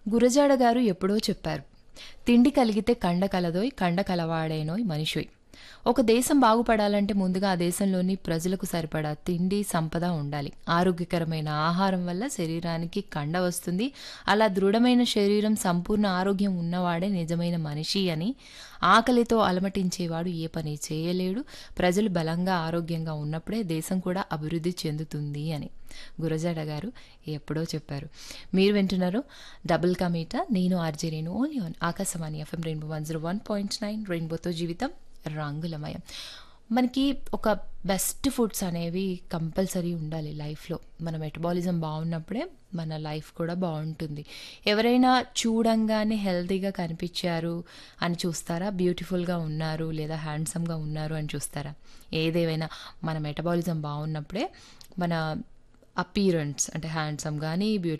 గురజాడ గారు ఎప్పుడో చెప్పారు తిండి కలిగితే కండ కలదోయ్ కండ కలవాడేనోయ్ మనిషోయ్ ఒక దేశం బాగుపడాలంటే ముందుగా ఆ దేశంలోని ప్రజలకు సరిపడా తిండి సంపద ఉండాలి ఆరోగ్యకరమైన ఆహారం వల్ల శరీరానికి కండ వస్తుంది అలా దృఢమైన శరీరం సంపూర్ణ ఆరోగ్యం ఉన్నవాడే నిజమైన మనిషి అని ఆకలితో అలమటించేవాడు ఏ పని చేయలేడు ప్రజలు బలంగా ఆరోగ్యంగా ఉన్నప్పుడే దేశం కూడా అభివృద్ధి చెందుతుంది అని గురజాడ గారు ఎప్పుడో చెప్పారు మీరు వింటున్నారు డబుల్ కమీటా నేను ఆర్జే నేను only on Akashvani FM rainbow one zero one point nine రెయిన్బోతో జీవితం రంగులమయం మనకి ఒక బెస్ట్ ఫుడ్స్ అనేవి కంపల్సరీ ఉండాలి లైఫ్లో మన మెటబాలిజం బాగున్నప్పుడే మన లైఫ్ కూడా బాగుంటుంది ఎవరైనా చూడంగానే హెల్తీగా కనిపించారు అని చూస్తారా బ్యూటిఫుల్గా ఉన్నారు లేదా హ్యాండ్సమ్గా ఉన్నారు అని చూస్తారా ఏదేమైనా మన మెటబాలిజం బాగున్నప్పుడే మన అపీరెన్స్ అంటే హ్యాండ్సమ్ కానీ బ్యూటీ